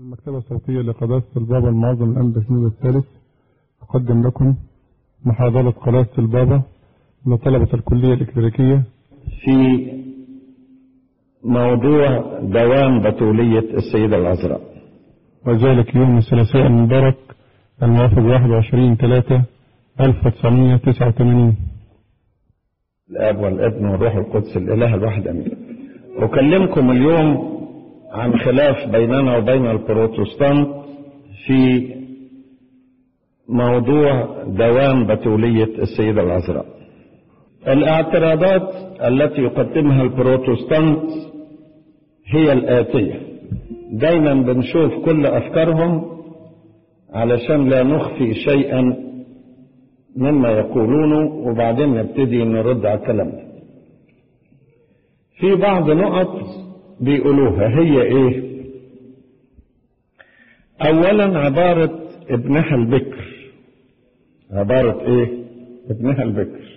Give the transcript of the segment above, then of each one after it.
المكتبة الصوتية لقداسة البابا المعظم الأنبا شنود الثالث أقدم لكم محاضرة قداسة البابا لطلبة الكلية الإكليريكية في موضوع دوام بتولية السيدة العذراء وذلك يوم الثلاثاء المبارك الموافق 21 3 1989 الآب والابن والروح القدس الإله الواحد أمين أكلمكم اليوم عن خلاف بيننا وبين البروتستانت في موضوع دوام بتولية السيدة العذراء الاعتراضات التي يقدمها البروتستانت هي الآتية دايما بنشوف كل أفكارهم علشان لا نخفي شيئا مما يقولونه وبعدين نبتدي نرد على الكلام ده في بعض نقط بيقولوها هي ايه اولا عبارة ابنها البكر عبارة ايه ابنها البكر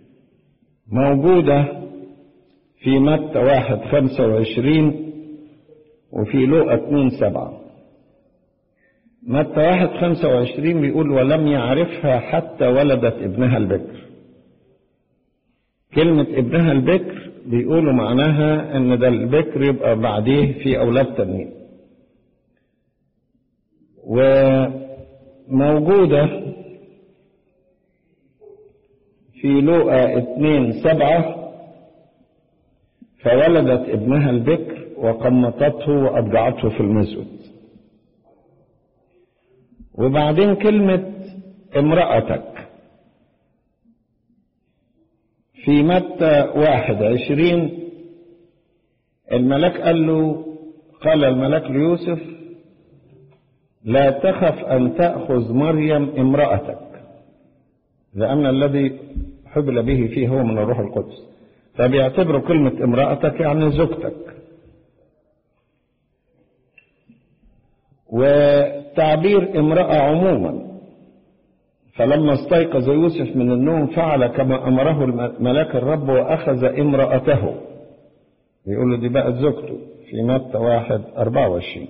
موجودة في متى واحد خمسة وعشرين وفي لوقا اتنين سبعة متى واحد خمسة وعشرين بيقول ولم يعرفها حتى ولدت ابنها البكر كلمة ابنها البكر بيقولوا معناها ان ده البكر يبقى بعديه في اولاد تانيين وموجودة في لوقا اتنين سبعة فولدت ابنها البكر وقمطته وأضجعته في المسود وبعدين كلمة امرأتك في متى واحد عشرين الملاك قال له قال الملاك ليوسف لا تخف أن تأخذ مريم امرأتك لأن الذي حبل به فيه هو من الروح القدس فبيعتبروا كلمة امرأتك يعني زوجتك وتعبير امرأة عموما فلما استيقظ يوسف من النوم فعل كما أمره ملاك الرب وأخذ امرأته يقول له دي بقت زوجته في متى واحد أربعة وعشرين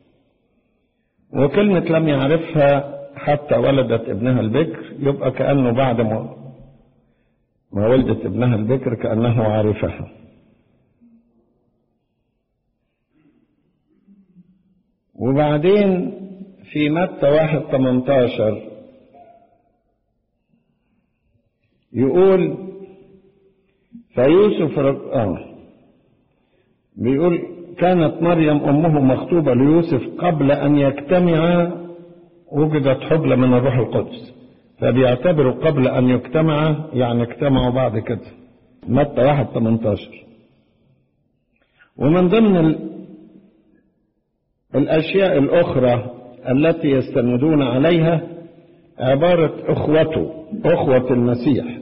وكلمة لم يعرفها حتى ولدت ابنها البكر يبقى كأنه بعد ما ما ولدت ابنها البكر كأنه عارفها وبعدين في متى واحد 18 يقول فيوسف رب... آه بيقول كانت مريم أمه مخطوبة ليوسف قبل أن يجتمعا وجدت حبلى من الروح القدس فبيعتبروا قبل أن يجتمعا يعني اجتمعوا بعد كده متى واحد 18 ومن ضمن ال... الأشياء الأخرى التي يستندون عليها عبارة أخوته أخوة المسيح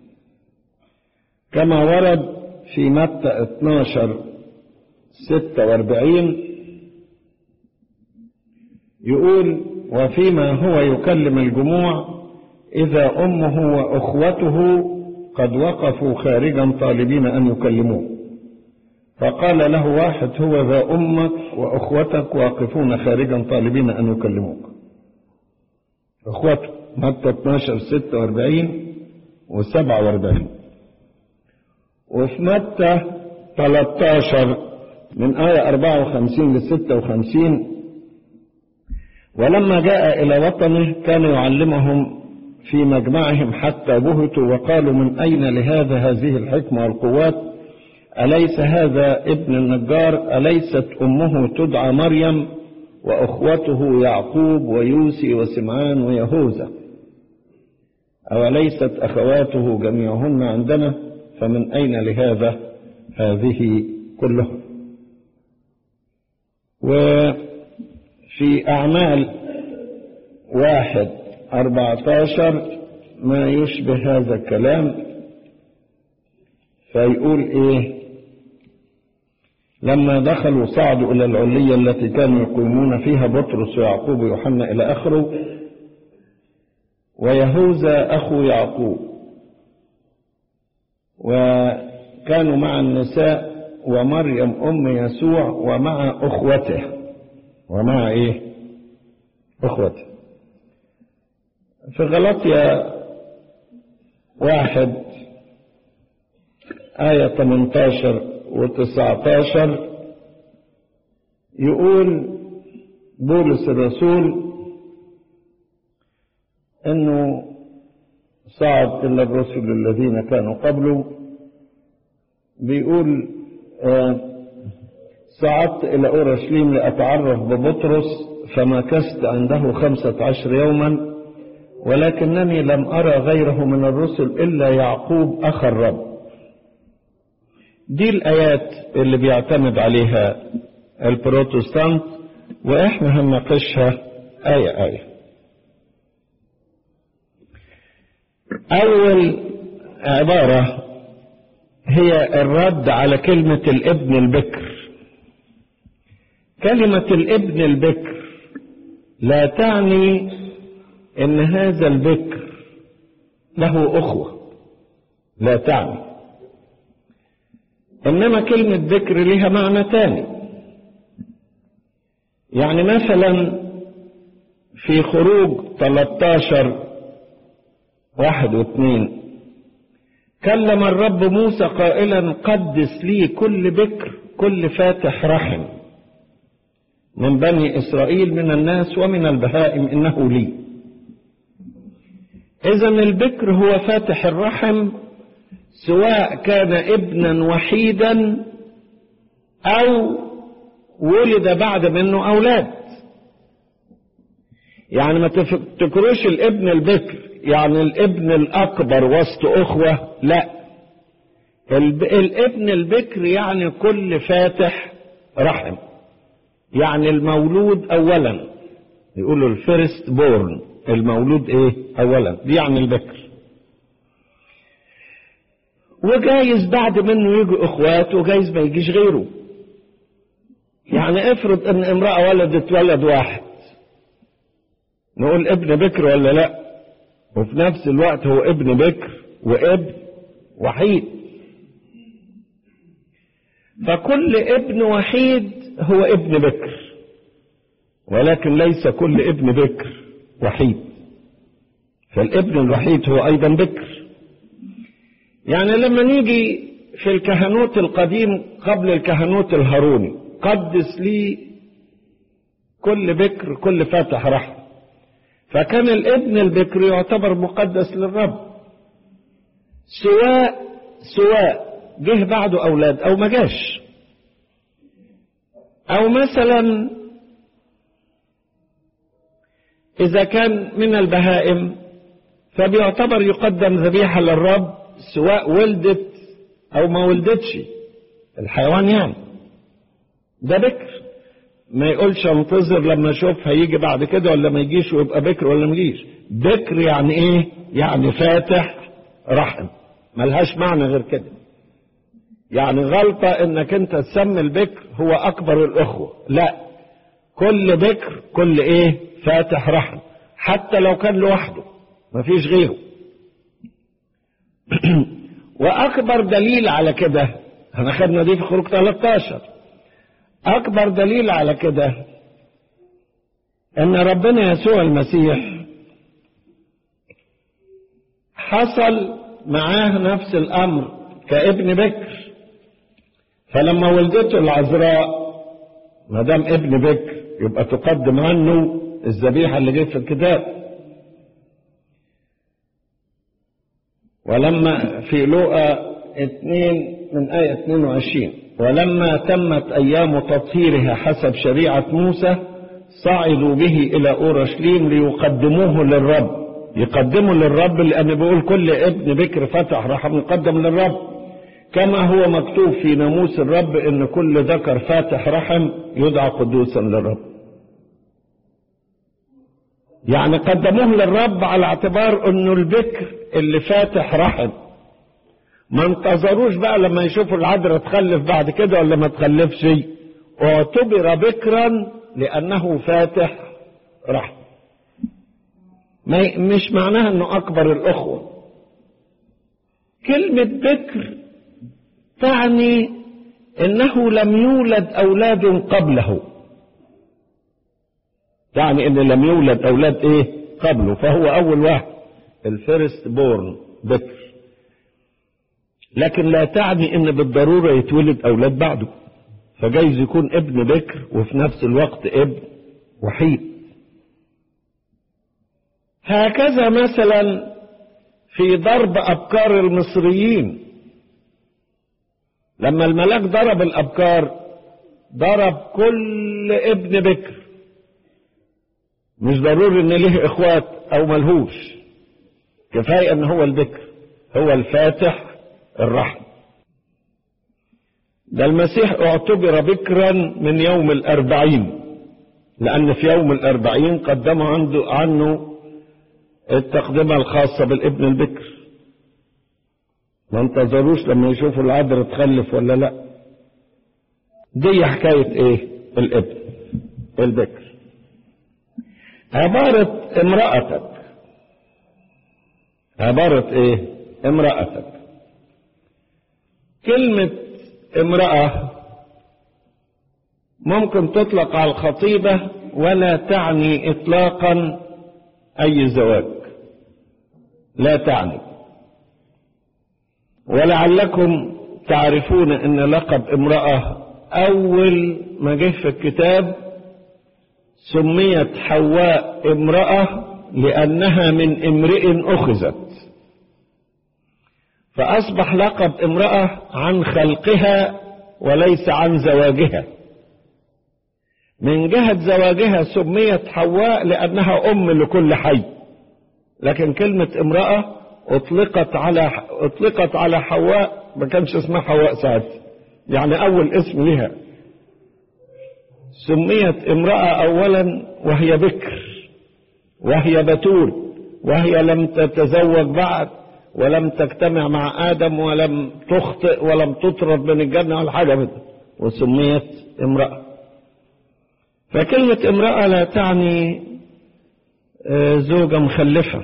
كما ورد في متى 12 46 يقول وفيما هو يكلم الجموع إذا أمه وأخوته قد وقفوا خارجا طالبين أن يكلموه فقال له واحد هو ذا أمك وأخوتك واقفون خارجا طالبين أن يكلموك أخوته متى 12 46 و 47 وفي متى 13 من آية 54 ل 56 ولما جاء إلى وطنه كان يعلمهم في مجمعهم حتى بهتوا وقالوا من أين لهذا هذه الحكمة والقوات أليس هذا ابن النجار أليست أمه تدعى مريم وأخوته يعقوب ويوسي وسمعان ويهوذا أوليست أخواته جميعهن عندنا فمن أين لهذا هذه كلها وفي أعمال واحد أربعتاشر ما يشبه هذا الكلام فيقول إيه لما دخلوا صعدوا إلى العلية التي كانوا يقيمون فيها بطرس ويعقوب ويوحنا إلى آخره ويهوذا أخو يعقوب وكانوا مع النساء ومريم أم يسوع ومع أخوته ومع ايه اخوته في غلطية واحد آية 18 و 19 يقول بولس الرسول انه صعد الى الرسل الذين كانوا قبله بيقول آه صعدت الى اورشليم لاتعرف ببطرس فمكثت عنده خمسة عشر يوما ولكنني لم ارى غيره من الرسل الا يعقوب اخ الرب دي الايات اللي بيعتمد عليها البروتستانت واحنا هنناقشها ايه ايه أول عبارة هي الرد على كلمة الابن البكر كلمة الابن البكر لا تعني ان هذا البكر له اخوة لا تعني انما كلمة بكر لها معنى تاني يعني مثلا في خروج 13 واحد واثنين كلم الرب موسى قائلا قدس لي كل بكر كل فاتح رحم من بني إسرائيل من الناس ومن البهائم إنه لي إذا البكر هو فاتح الرحم سواء كان ابنا وحيدا أو ولد بعد منه أولاد يعني ما تفتكروش الابن البكر يعني الابن الأكبر وسط أخوة لا الابن البكر يعني كل فاتح رحم يعني المولود أولا يقولوا الفيرست بورن المولود ايه أولا دي يعني البكر وجايز بعد منه يجي اخوات وجايز ما يجيش غيره يعني افرض ان امرأة ولدت ولد واحد نقول ابن بكر ولا لا وفي نفس الوقت هو ابن بكر وابن وحيد فكل ابن وحيد هو ابن بكر ولكن ليس كل ابن بكر وحيد فالابن الوحيد هو ايضا بكر يعني لما نيجي في الكهنوت القديم قبل الكهنوت الهاروني قدس لي كل بكر كل فاتح رحم فكان الابن البكر يعتبر مقدس للرب سواء سواء جه بعده اولاد او ما جاش او مثلا اذا كان من البهائم فبيعتبر يقدم ذبيحه للرب سواء ولدت او ما ولدتش الحيوان يعني ده بكر ما يقولش انتظر لما اشوف هيجي بعد كده ولا ما يجيش ويبقى بكر ولا ما يجيش بكر يعني ايه يعني فاتح رحم ملهاش معنى غير كده يعني غلطة انك انت تسمي البكر هو اكبر الاخوة لا كل بكر كل ايه فاتح رحم حتى لو كان لوحده مفيش غيره واكبر دليل على كده احنا خدنا دي في خروج 13 اكبر دليل على كده ان ربنا يسوع المسيح حصل معاه نفس الامر كابن بكر فلما ولدته العذراء ما دام ابن بكر يبقى تقدم عنه الذبيحه اللي جت في الكتاب ولما في لوقا 2 من آية 22 ولما تمت أيام تطهيرها حسب شريعة موسى صعدوا به إلى أورشليم ليقدموه للرب يقدموا للرب لأن بيقول كل ابن بكر فتح رحم يقدم للرب كما هو مكتوب في ناموس الرب إن كل ذكر فاتح رحم يدعى قدوسا للرب يعني قدموه للرب على اعتبار انه البكر اللي فاتح رحم ما انتظروش بقى لما يشوفوا العذراء تخلف بعد كده ولا ما تخلفش اعتبر بكرا لانه فاتح رحم ما مش معناها انه اكبر الاخوه كلمه بكر تعني انه لم يولد اولاد قبله تعني ان لم يولد اولاد ايه قبله فهو اول واحد الفيرست بورن بكر لكن لا تعني ان بالضرورة يتولد اولاد بعده فجايز يكون ابن بكر وفي نفس الوقت ابن وحيد هكذا مثلا في ضرب ابكار المصريين لما الملاك ضرب الابكار ضرب كل ابن بكر مش ضروري ان ليه اخوات او ملهوش كفايه ان هو البكر هو الفاتح الرحم ده المسيح اعتبر بكرا من يوم الاربعين لان في يوم الاربعين قدموا عنده عنه التقدمة الخاصة بالابن البكر ما انتظروش لما يشوفوا العذر تخلف ولا لا دي حكاية ايه الابن البكر عبارة امرأتك عبارة ايه امرأتك كلمة امرأة ممكن تطلق على الخطيبة ولا تعني اطلاقا اي زواج لا تعني ولعلكم تعرفون ان لقب امرأة اول ما جه في الكتاب سميت حواء امرأة لانها من امرئ اخذت فاصبح لقب امرأة عن خلقها وليس عن زواجها من جهة زواجها سميت حواء لأنها أم لكل حي لكن كلمة امرأة أطلقت على أطلقت على حواء ما كانش اسمها حواء ساعتها يعني أول اسم لها سميت امرأة أولا وهي بكر وهي بتول وهي لم تتزوج بعد ولم تجتمع مع آدم ولم تخطئ ولم تطرد من الجنة ولا حاجة منها وسميت امرأة فكلمة امرأة لا تعني زوجة مخلفة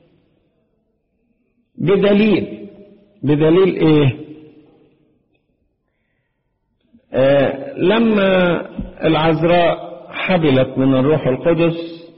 بدليل بدليل ايه آه لما العذراء حبلت من الروح القدس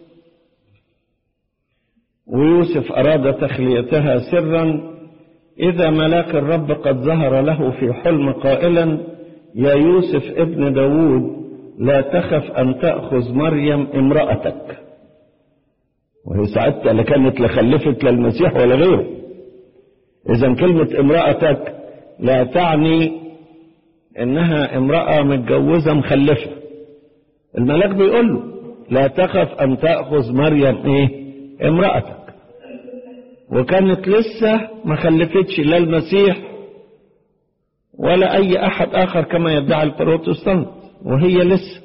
ويوسف أراد تخليتها سرا إذا ملاك الرب قد ظهر له في حلم قائلا يا يوسف ابن داود لا تخف أن تأخذ مريم امرأتك وهي ساعتها لا كانت لخلفت للمسيح ولا غيره إذا كلمة امرأتك لا تعني إنها امرأة متجوزة مخلفة الملاك بيقول له لا تخف أن تأخذ مريم إيه امرأتك وكانت لسه ما خلفتش لا المسيح ولا أي أحد آخر كما يدعي البروتستانت وهي لسه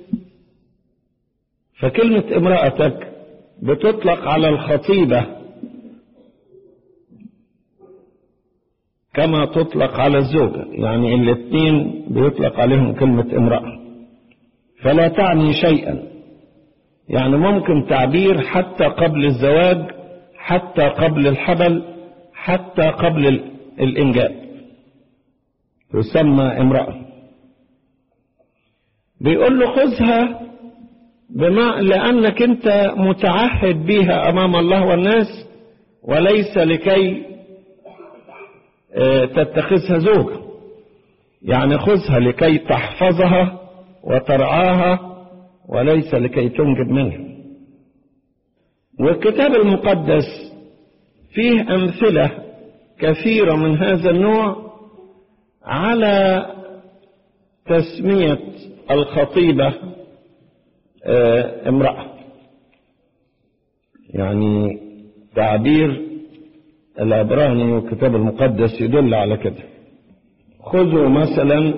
فكلمة امرأتك بتطلق على الخطيبة كما تطلق على الزوجة يعني الاثنين بيطلق عليهم كلمة امرأة فلا تعني شيئا يعني ممكن تعبير حتى قبل الزواج حتى قبل الحبل حتى قبل الإنجاب تسمى امرأة بيقول له خذها بما لأنك أنت متعهد بها أمام الله والناس وليس لكي تتخذها زوجة يعني خذها لكي تحفظها وترعاها وليس لكي تنجب منها والكتاب المقدس فيه أمثلة كثيرة من هذا النوع على تسمية الخطيبة امرأة يعني تعبير العبراني والكتاب المقدس يدل على كده خذوا مثلا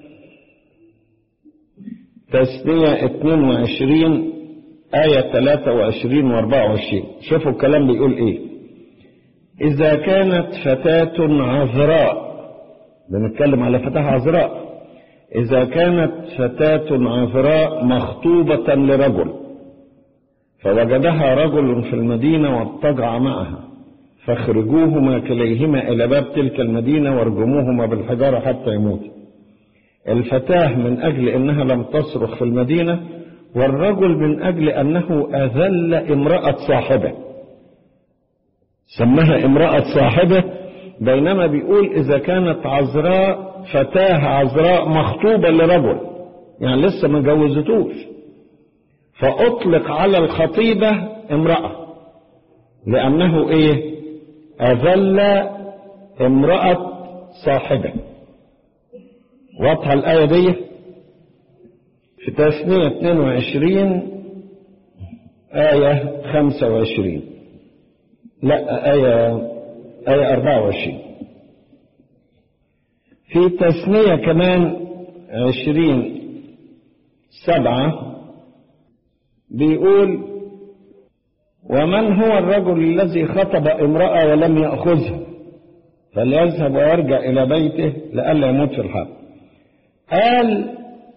تسمية 22 آية 23 و 24 شوفوا الكلام بيقول ايه إذا كانت فتاة عذراء بنتكلم على فتاة عذراء إذا كانت فتاة عذراء مخطوبة لرجل فوجدها رجل في المدينة واضطجع معها فاخرجوهما كليهما إلى باب تلك المدينة وارجموهما بالحجارة حتى يموت الفتاة من أجل أنها لم تصرخ في المدينة والرجل من أجل أنه أذل امرأة صاحبه سماها امرأة صاحبه بينما بيقول إذا كانت عذراء فتاة عذراء مخطوبة لرجل يعني لسه ما جوزتوش فأطلق على الخطيبة امرأة لأنه إيه أذل امرأة صاحبه واضحة الآية دي في تثنية 22 آية 25 لا آية آية 24 في تثنية كمان 20 سبعة بيقول ومن هو الرجل الذي خطب امرأة ولم يأخذها فليذهب ويرجع إلى بيته لئلا يموت في الحرب قال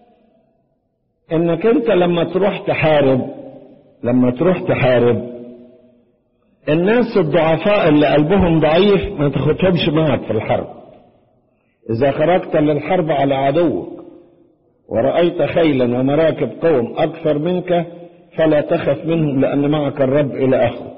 انك انت لما تروح تحارب لما تروح تحارب الناس الضعفاء اللي قلبهم ضعيف ما تاخدهمش معك في الحرب اذا خرجت للحرب على عدوك ورأيت خيلا ومراكب قوم اكثر منك فلا تخف منهم لان معك الرب الى اخره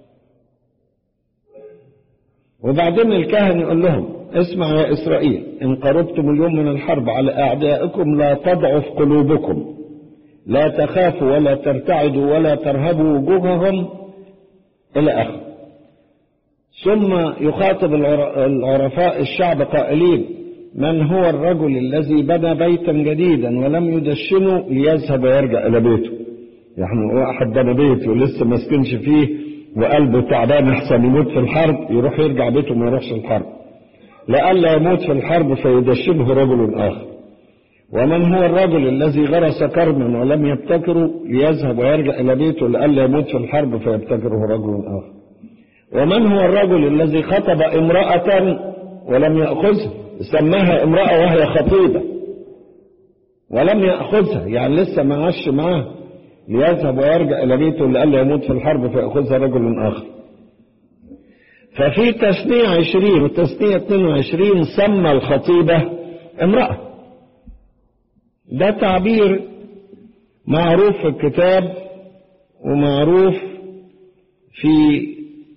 وبعدين الكاهن يقول لهم اسمع يا اسرائيل ان قربتم اليوم من الحرب على اعدائكم لا تضعف قلوبكم لا تخافوا ولا ترتعدوا ولا ترهبوا وجوههم إلى آخره ثم يخاطب العرفاء الشعب قائلين من هو الرجل الذي بنى بيتا جديدا ولم يدشنه ليذهب ويرجع إلى بيته يعني واحد بنى بيت ولسه ما سكنش فيه وقلبه تعبان احسن يموت في الحرب يروح يرجع بيته ما يروحش الحرب لئلا يموت في الحرب فيدشنه رجل آخر ومن هو الرجل الذي غرس كرما ولم يبتكره ليذهب ويرجع إلى بيته لئلا يموت في الحرب فيبتكره رجل آخر ومن هو الرجل الذي خطب امرأة ولم يأخذها سماها امرأة وهي خطيبة ولم يأخذها يعني لسه ما عاش معاها ليذهب ويرجع إلى بيته لئلا يموت في الحرب فيأخذها رجل آخر ففي تثنية عشرين وتثنية 22 سمى الخطيبة امرأة ده تعبير معروف في الكتاب ومعروف في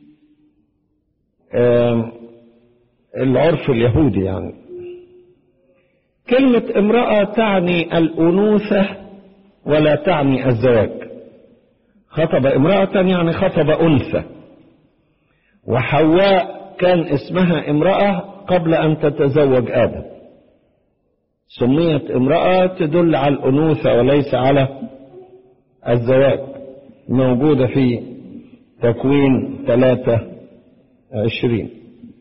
العرف اليهودي يعني كلمة امرأة تعني الأنوثة ولا تعني الزواج خطب امرأة يعني خطب أنثى وحواء كان اسمها امرأة قبل أن تتزوج آدم سميت امرأة تدل على الأنوثة وليس على الزواج موجودة في تكوين ثلاثة عشرين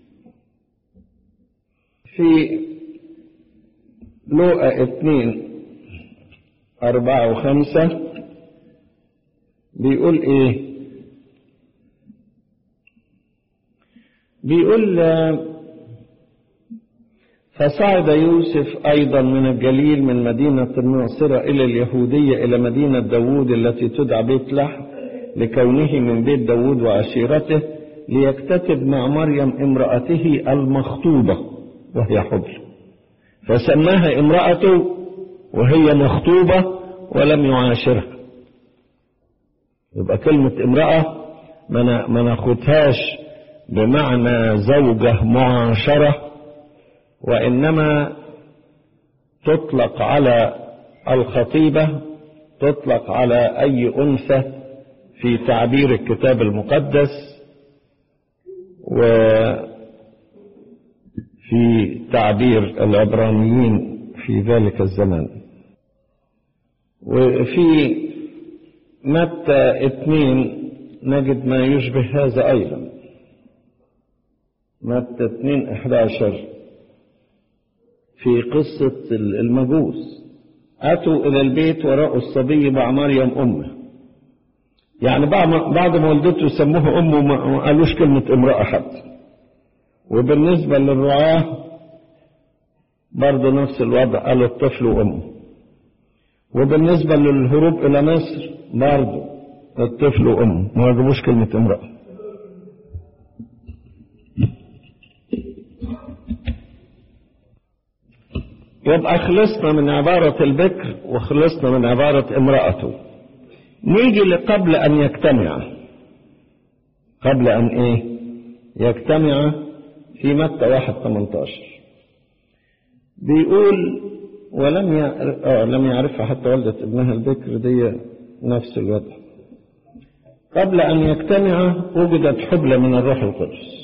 في لوقا اثنين أربعة وخمسة بيقول إيه بيقول فصعد يوسف أيضا من الجليل من مدينة الناصرة إلى اليهودية إلى مدينة داوود التي تدعى بيت لحم لكونه من بيت داوود وعشيرته ليكتتب مع مريم امرأته المخطوبة وهي حبل فسماها امرأته وهي مخطوبة ولم يعاشرها يبقى كلمة امرأة ما ناخدهاش بمعنى زوجة معاشرة وإنما تطلق على الخطيبة تطلق على أي أنثى في تعبير الكتاب المقدس وفي تعبير العبرانيين في ذلك الزمان وفي متى اثنين نجد ما يشبه هذا أيضا متى اثنين احداشر في قصة المجوس أتوا إلى البيت ورأوا الصبي مع مريم أمه يعني بعد ما والدته سموها أمه ما قالوش كلمة امرأة حتى وبالنسبة للرعاة برضه نفس الوضع قالوا الطفل وأمه وبالنسبة للهروب إلى مصر برضه الطفل وأمه ما جابوش كلمة امرأة يبقى خلصنا من عبارة البكر وخلصنا من عبارة امرأته نيجي لقبل أن يجتمع قبل أن إيه يجتمع في متى واحد 18 بيقول ولم يعرف آه لم يعرفها حتى والدة ابنها البكر دي نفس الوضع قبل أن يجتمع وجدت حبلة من الروح القدس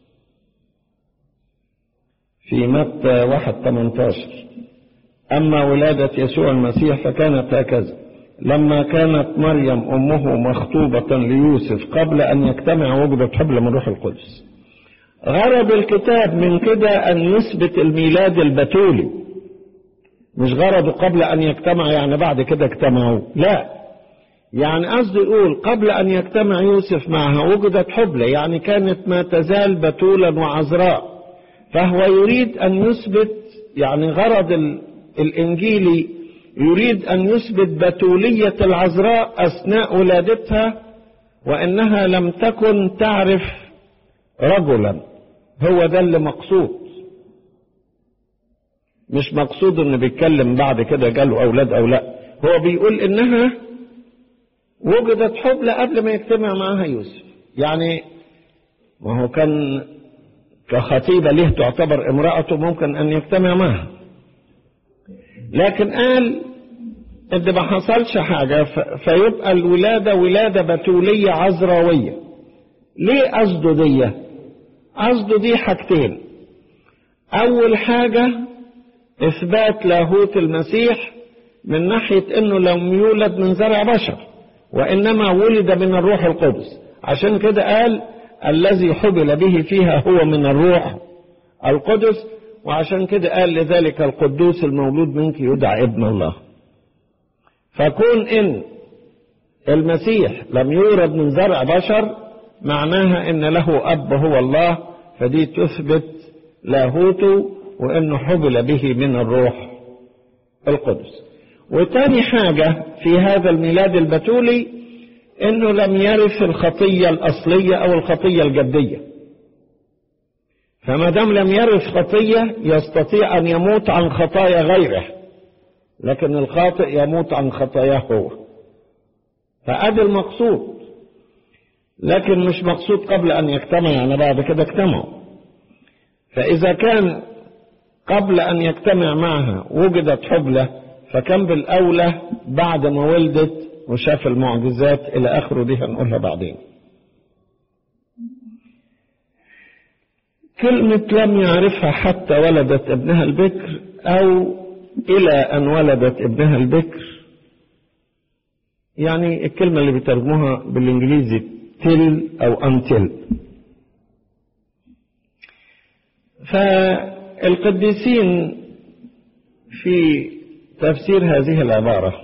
في متى واحد 18 أما ولادة يسوع المسيح فكانت هكذا لما كانت مريم أمه مخطوبة ليوسف قبل أن يجتمع وجدت حبل من روح القدس غرض الكتاب من كده أن يثبت الميلاد البتولي مش غرضه قبل أن يجتمع يعني بعد كده اجتمعوا لا يعني قصده يقول قبل أن يجتمع يوسف معها وجدت حبلة يعني كانت ما تزال بتولا وعذراء فهو يريد أن يثبت يعني غرض الإنجيلي يريد أن يثبت بتولية العذراء أثناء ولادتها وأنها لم تكن تعرف رجلا هو ده اللي مقصود مش مقصود انه بيتكلم بعد كده جاله اولاد او لا هو بيقول انها وجدت حبلى قبل ما يجتمع معها يوسف يعني ما هو كان كخطيبة له تعتبر امرأته ممكن ان يجتمع معها لكن قال ان ما حصلش حاجة فيبقى الولادة ولادة بتولية عذراوية ليه قصده دي قصده دي حاجتين اول حاجة اثبات لاهوت المسيح من ناحية انه لم يولد من زرع بشر وانما ولد من الروح القدس عشان كده قال الذي حبل به فيها هو من الروح القدس وعشان كده قال لذلك القدوس المولود منك يدعى ابن الله فكون ان المسيح لم يولد من زرع بشر معناها ان له اب هو الله فدي تثبت لاهوته وانه حبل به من الروح القدس وتاني حاجة في هذا الميلاد البتولي انه لم يرث الخطية الاصلية او الخطية الجدية فما دام لم يرث خطية يستطيع ان يموت عن خطايا غيره لكن الخاطئ يموت عن خطاياه هو فادي المقصود لكن مش مقصود قبل ان يجتمع يعني بعد كده اجتمعوا فاذا كان قبل ان يجتمع معها وجدت حبلة فكان بالاولى بعد ما ولدت وشاف المعجزات الى اخره دي هنقولها بعدين كلمة لم يعرفها حتى ولدت ابنها البكر او الى ان ولدت ابنها البكر يعني الكلمة اللي بيترجموها بالانجليزي تل او انتل فالقديسين في تفسير هذه العبارة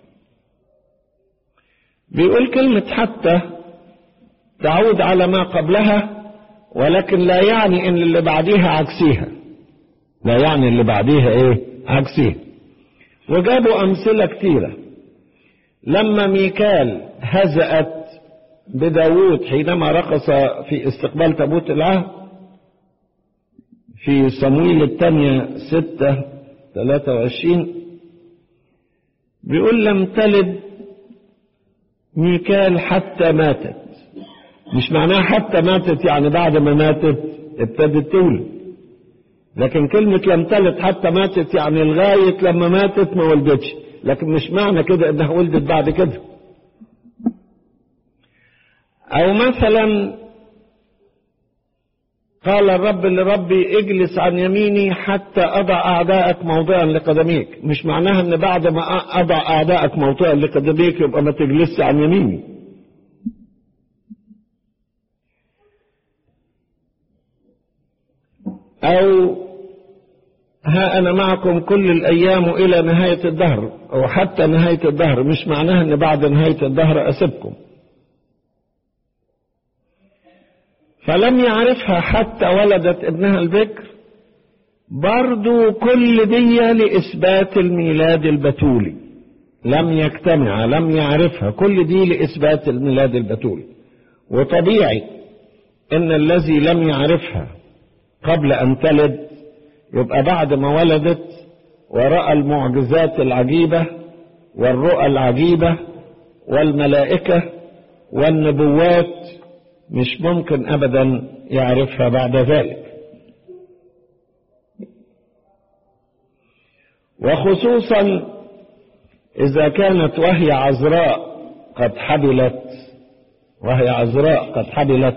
بيقول كلمة حتى تعود على ما قبلها ولكن لا يعني ان اللي بعديها عكسيها لا يعني اللي بعديها ايه عكسيها وجابوا امثلة كتيرة لما ميكال هزأت بداود حينما رقص في استقبال تابوت العهد في صمويل الثانية ستة ثلاثة وعشرين بيقول لم تلد ميكال حتى ماتت مش معناها حتى ماتت يعني بعد ما ماتت ابتدت تولد لكن كلمة لم تلد حتى ماتت يعني لغاية لما ماتت ما ولدتش لكن مش معنى كده انها ولدت بعد كده او مثلا قال الرب لربي اجلس عن يميني حتى اضع اعدائك موضعا لقدميك مش معناها ان بعد ما اضع اعدائك موضعا لقدميك يبقى ما تجلسش عن يميني او ها انا معكم كل الايام الى نهاية الدهر او حتى نهاية الدهر مش معناها ان بعد نهاية الدهر اسيبكم فلم يعرفها حتى ولدت ابنها البكر برضو كل دي لإثبات الميلاد البتولي لم يجتمع لم يعرفها كل دي لإثبات الميلاد البتولي وطبيعي إن الذي لم يعرفها قبل أن تلد يبقى بعد ما ولدت ورأى المعجزات العجيبة والرؤى العجيبة والملائكة والنبوات مش ممكن أبدا يعرفها بعد ذلك وخصوصا إذا كانت وهي عذراء قد حبلت وهي عذراء قد حبلت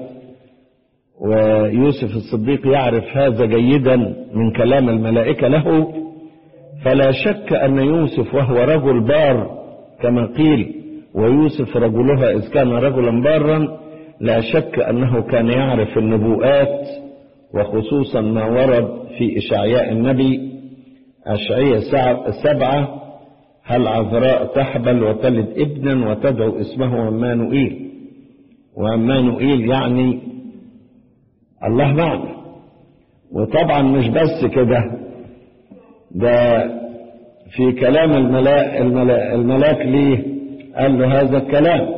ويوسف الصديق يعرف هذا جيدا من كلام الملائكة له فلا شك أن يوسف وهو رجل بار كما قيل ويوسف رجلها إذ كان رجلا بارا لا شك أنه كان يعرف النبوءات وخصوصا ما ورد في إشعياء النبي أشعية سبعة هل عذراء تحبل وتلد ابنا وتدعو اسمه عمانوئيل وعمانوئيل يعني الله معنا وطبعا مش بس كده ده في كلام الملاك, الملاك, الملاك ليه قال له هذا الكلام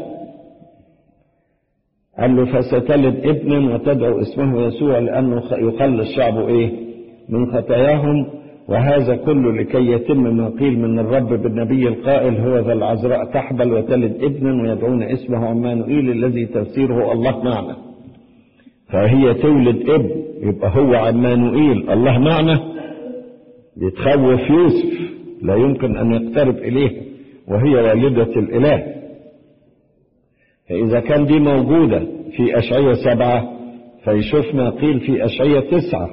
قال له فستلد ابنا وتدعو اسمه يسوع لأنه يقل الشعب ايه من خطاياهم وهذا كله لكي يتم ما قيل من الرب بالنبي القائل هو ذا العذراء تحبل وتلد ابنا ويدعون اسمه عمانوئيل الذي تفسيره الله معنا فهي تولد ابن يبقى هو عمانوئيل الله معنا يتخوف يوسف لا يمكن أن يقترب إليه وهي والدة الإله فإذا كان دي موجودة في أشعية سبعة فيشوف ما قيل في أشعية تسعة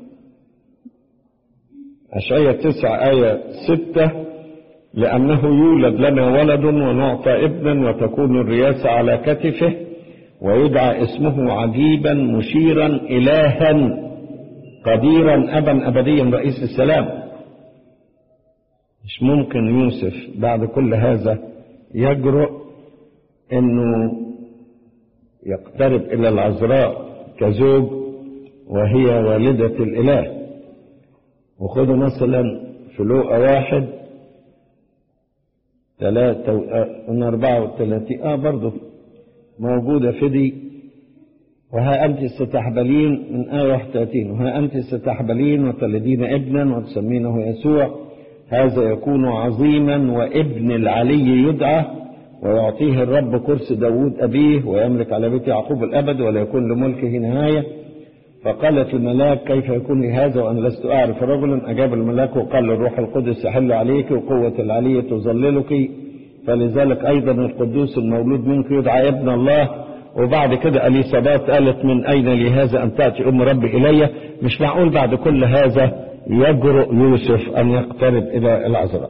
أشعية تسعة آية ستة لأنه يولد لنا ولد ونعطى ابنا وتكون الرياسة على كتفه ويدعى اسمه عجيبا مشيرا إلها قديرا أبا أبديا رئيس السلام مش ممكن يوسف بعد كل هذا يجرؤ انه يقترب الى العذراء كزوج وهي والدة الاله وخذوا مثلا في لوقا واحد ثلاثة من أربعة وثلاثين آه برضه موجودة في دي وها أنت ستحبلين من آية 31 وها أنت ستحبلين وتلدين ابنا وتسمينه يسوع هذا يكون عظيما وابن العلي يدعى ويعطيه الرب كرسي داود أبيه ويملك على بيت يعقوب الأبد ولا يكون لملكه نهاية فقالت الملاك كيف يكون لي هذا وأنا لست أعرف رجلا أجاب الملاك وقال الروح القدس يحل عليك وقوة العلي تظللك فلذلك أيضا القدوس المولود منك يدعى ابن الله وبعد كده أليسابات قالت من أين لي هذا أن تأتي أم ربي إلي مش معقول بعد كل هذا يجرؤ يوسف أن يقترب إلى العذراء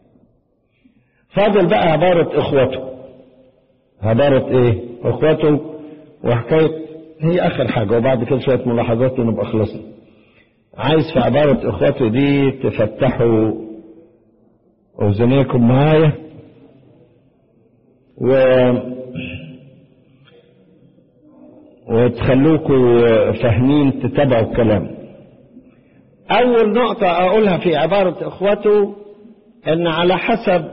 فاضل بقى عبارة إخوته عبارة إيه إخوته وحكاية هي آخر حاجة وبعد كده شوية ملاحظات ونبقى خلصنا عايز في عبارة إخوته دي تفتحوا أذنيكم معايا و وتخلوكوا فاهمين تتابعوا الكلام أول نقطة أقولها في عبارة إخوته أن على حسب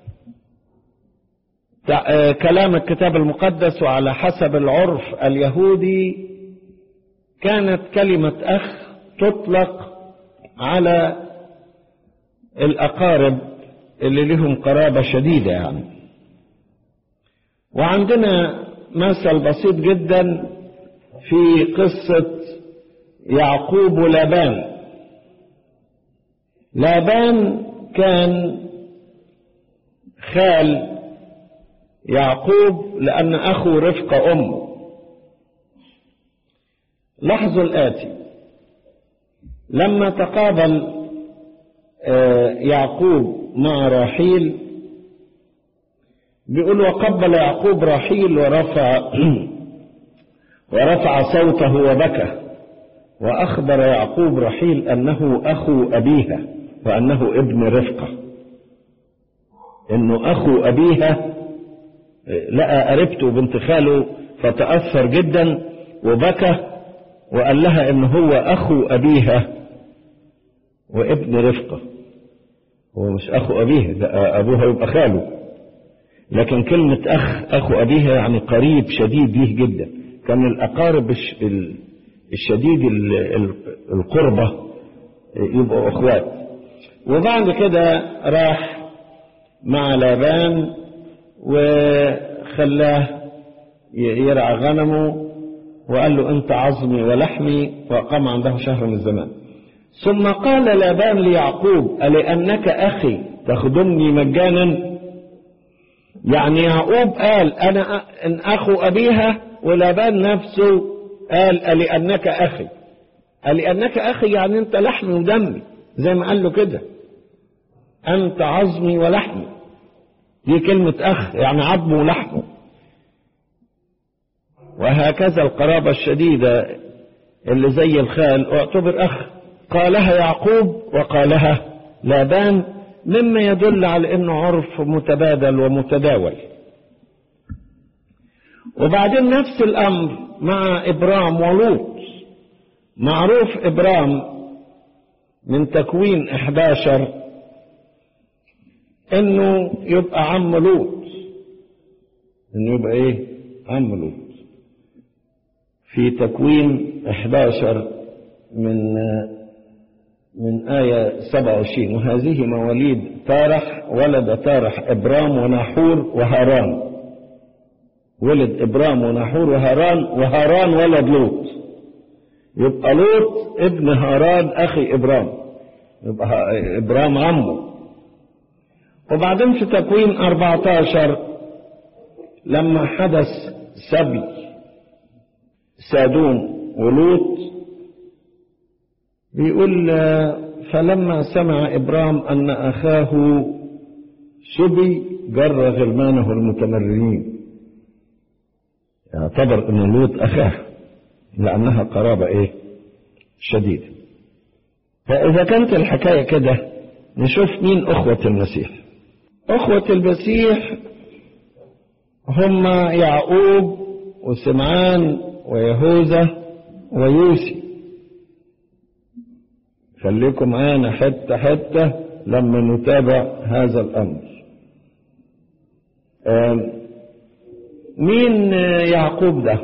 كلام الكتاب المقدس وعلى حسب العرف اليهودي كانت كلمة أخ تطلق على الأقارب اللي لهم قرابة شديدة يعني وعندنا مثل بسيط جدا في قصة يعقوب ولابان لابان كان خال يعقوب لأن أخو رفق أمه لاحظوا الآتي لما تقابل يعقوب مع راحيل بيقول وقبل يعقوب راحيل ورفع ورفع صوته وبكى وأخبر يعقوب رحيل أنه أخو أبيها وأنه ابن رفقة إنه أخو أبيها لقى قريبته بنت خاله فتأثر جدا وبكى وقال لها إن هو أخو أبيها وابن رفقة هو مش أخو أبيها ده أبوها يبقى خاله لكن كلمة أخ أخو أبيها يعني قريب شديد ليه جدا كان الأقارب الشديد القربة يبقوا أخوات وبعد كده راح مع لابان وخلاه يرعى غنمه وقال له أنت عظمي ولحمي وقام عنده شهر من الزمان ثم قال لابان ليعقوب ألأنك أخي تخدمني مجانا يعني يعقوب قال أنا إن أخو أبيها ولابان نفسه قال ألأنك أخي ألأنك أخي يعني أنت لحمي ودمي زي ما قال له كده أنت عظمي ولحمي دي كلمة أخ يعني عظمه ولحمه وهكذا القرابة الشديدة اللي زي الخال اعتبر أخ قالها يعقوب وقالها لابان مما يدل على أنه عرف متبادل ومتداول وبعدين نفس الأمر مع إبرام ولوط معروف إبرام من تكوين 11 انه يبقى عم لوط انه يبقى ايه عم لوط في تكوين 11 من من آية 27 وهذه مواليد تارح ولد تارح إبرام وناحور وهاران ولد إبرام وناحور وهاران وهاران ولد لوط يبقى لوط ابن هاران أخي إبرام يبقى إبرام عمه وبعدين في تكوين 14 لما حدث سبي سادوم ولوط بيقول فلما سمع إبرام أن أخاه سبي جر غلمانه المتمرنين يعتبر أن لوط أخاه لأنها قرابة إيه شديدة فإذا كانت الحكاية كده نشوف مين أخوة المسيح أخوة المسيح هم يعقوب وسمعان ويهوذا ويوسي خليكم معانا حتة حتة لما نتابع هذا الأمر مين يعقوب ده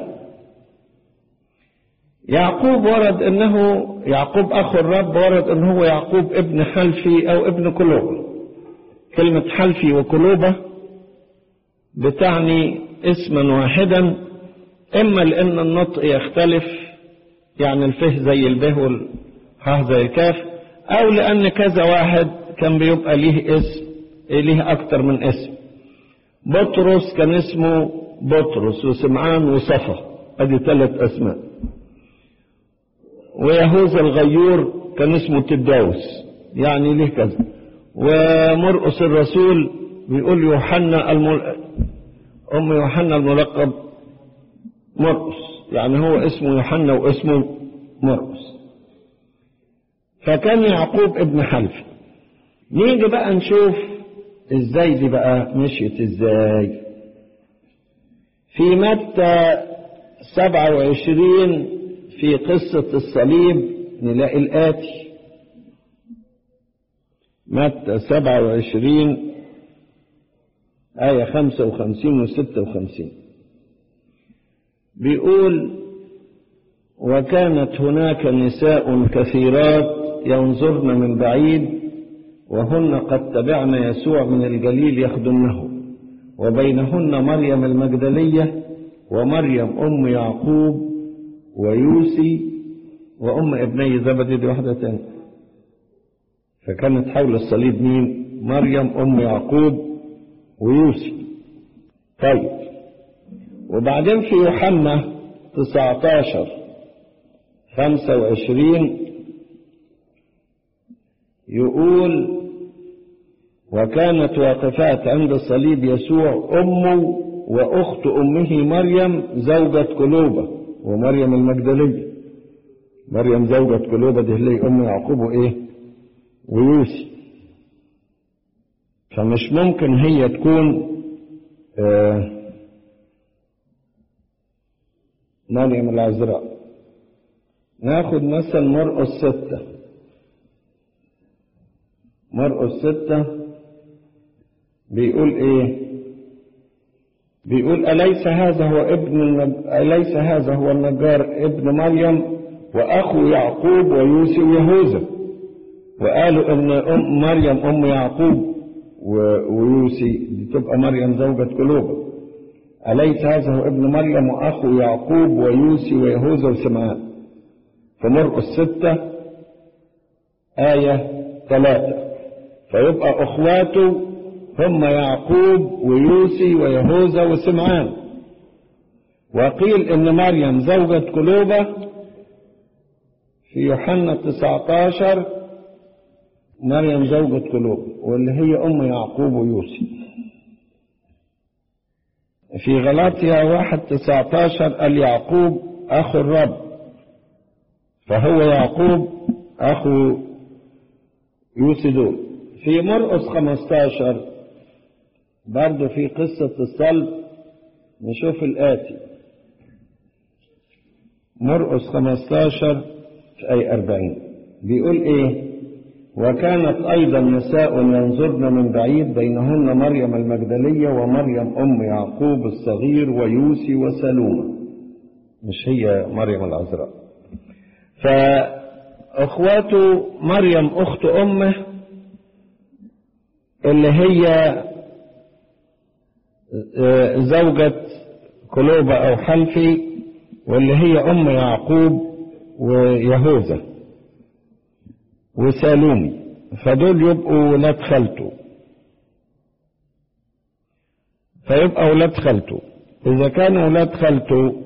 يعقوب ورد انه يعقوب اخو الرب ورد انه هو يعقوب ابن حلفي او ابن كلوبة كلمة حلفي وكلوبة بتعني اسما واحدا اما لان النطق يختلف يعني الفه زي البه والها زي الكاف او لان كذا واحد كان بيبقى ليه اسم ليه اكتر من اسم بطرس كان اسمه بطرس وسمعان وصفا ادي ثلاث اسماء ويهوذا الغيور كان اسمه تداوس يعني ليه كذا ومرقس الرسول بيقول يوحنا المل... ام يوحنا الملقب مرقس يعني هو اسمه يوحنا واسمه مرقس فكان يعقوب ابن حلفي نيجي بقى نشوف ازاي دي بقى مشيت ازاي في متى سبعة وعشرين في قصة الصليب نلاقي الآتي متى سبعة وعشرين آية خمسة وخمسين وستة وخمسين بيقول وكانت هناك نساء كثيرات ينظرن من بعيد وهن قد تبعن يسوع من الجليل يخدمنه وبينهن مريم المجدلية ومريم أم يعقوب ويوسي وأم ابني زبدي دي واحدة تانية فكانت حول الصليب مين مريم أم يعقوب ويوسي طيب وبعدين في يوحنا 19 25 يقول وكانت واقفات عند الصليب يسوع أمه وأخت أمه مريم زوجة كلوبة ومريم المجدلية مريم زوجة كلوبة دي هي أم يعقوب وإيه ويوسي فمش ممكن هي تكون آه مريم العذراء ناخد مثلا مرقس ستة مرقس ستة بيقول ايه بيقول أليس هذا هو ابن النج... أليس هذا هو النجار ابن مريم وأخو يعقوب ويوسف ويهوذا وقالوا إن أم مريم أم يعقوب ويوسي دي تبقى مريم زوجة كلوبة أليس هذا هو ابن مريم وأخو يعقوب ويوسي ويهوذا وسمعان في مرقس ستة آية ثلاثة فيبقى أخواته هم يعقوب ويوسي ويهوذا وسمعان وقيل إن مريم زوجة كلوبة في يوحنا 19 مريم زوجة كلوبة واللي هي أم يعقوب ويوسف في غلاطيا واحد تسعتاشر قال يعقوب أخو الرب فهو يعقوب أخو يوسف دول في مرقس خمستاشر برضه في قصة الصلب نشوف الآتي مرقس خمستاشر في أي أربعين بيقول إيه وكانت أيضا نساء ينظرن من بعيد بينهن مريم المجدلية ومريم أم يعقوب الصغير ويوسي وسلومة مش هي مريم العذراء فأخواته مريم أخت أمه اللي هي زوجة كلوبة أو حلفي واللي هي أم يعقوب ويهوذا وسالومي فدول يبقوا ولاد خالته فيبقى ولاد خالته إذا كانوا ولاد خالته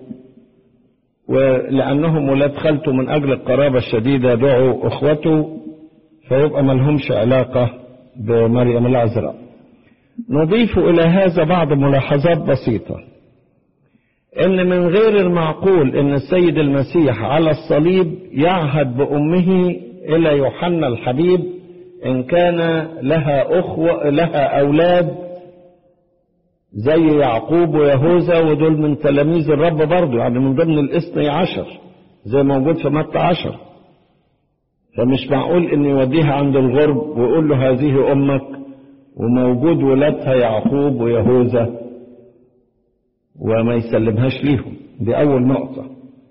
ولأنهم ولاد خالته من أجل القرابة الشديدة دعوا أخوته فيبقى ملهمش علاقة بمريم العذراء نضيف إلى هذا بعض ملاحظات بسيطة إن من غير المعقول إن السيد المسيح على الصليب يعهد بأمه إلى يوحنا الحبيب إن كان لها أخوة لها أولاد زي يعقوب ويهوذا ودول من تلاميذ الرب برضه يعني من ضمن الاثني عشر زي موجود في متى عشر فمش معقول إن يوديها عند الغرب ويقول له هذه أمك وموجود ولادها يعقوب ويهوذا وما يسلمهاش ليهم دي أول نقطة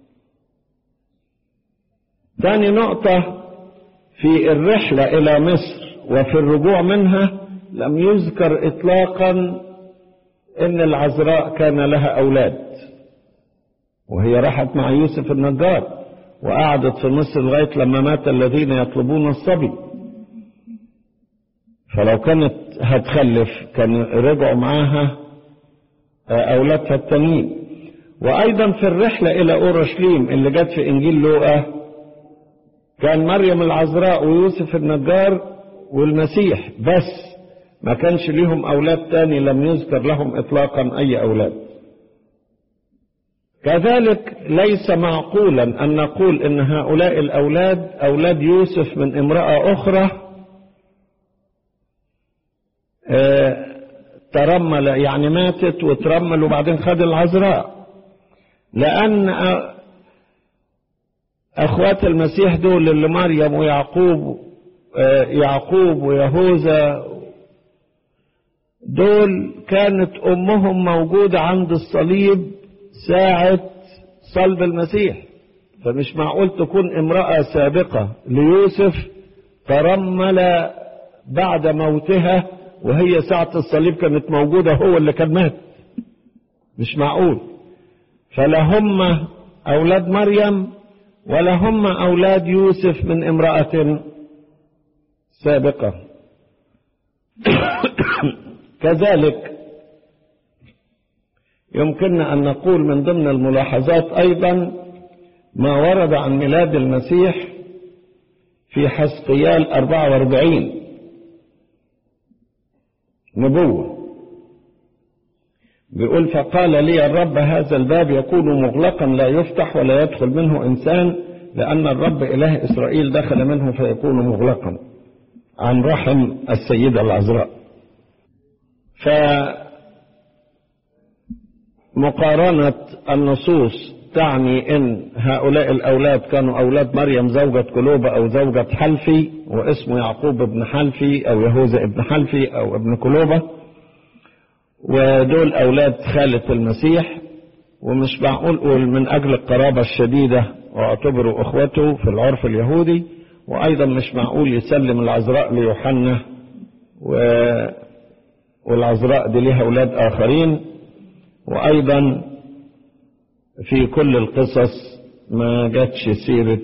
ثاني نقطة في الرحلة إلى مصر وفي الرجوع منها لم يذكر إطلاقا إن العذراء كان لها أولاد وهي راحت مع يوسف النجار وقعدت في مصر لغاية لما مات الذين يطلبون الصبي فلو كانت هتخلف كان رجعوا معاها أولادها التانيين وأيضا في الرحلة إلى أورشليم اللي جت في إنجيل لوقا كان مريم العذراء ويوسف النجار والمسيح بس ما كانش ليهم أولاد تاني لم يذكر لهم إطلاقا أي أولاد كذلك ليس معقولا أن نقول إن هؤلاء الأولاد أولاد يوسف من امرأة أخرى آه ترمل يعني ماتت وترمل وبعدين خد العذراء لأن أخوات المسيح دول اللي مريم ويعقوب يعقوب ويهوذا دول كانت أمهم موجودة عند الصليب ساعة صلب المسيح فمش معقول تكون امرأة سابقة ليوسف ترمل بعد موتها وهي ساعة الصليب كانت موجودة هو اللي كان مات مش معقول فلا هم أولاد مريم ولا هم أولاد يوسف من امرأة سابقة كذلك يمكننا أن نقول من ضمن الملاحظات أيضا ما ورد عن ميلاد المسيح في حسقيال 44 نبوة بيقول فقال لي الرب هذا الباب يكون مغلقا لا يفتح ولا يدخل منه إنسان لأن الرب إله إسرائيل دخل منه فيكون مغلقا عن رحم السيدة العذراء فمقارنة النصوص تعني ان هؤلاء الاولاد كانوا اولاد مريم زوجة كلوبة او زوجة حلفي واسمه يعقوب ابن حلفي او يهوذا ابن حلفي او ابن كلوبة ودول اولاد خالة المسيح ومش معقول قول من اجل القرابة الشديدة واعتبروا اخوته في العرف اليهودي وايضا مش معقول يسلم العذراء ليوحنا و والعذراء دي ليها أولاد آخرين وأيضا في كل القصص ما جاتش سيرة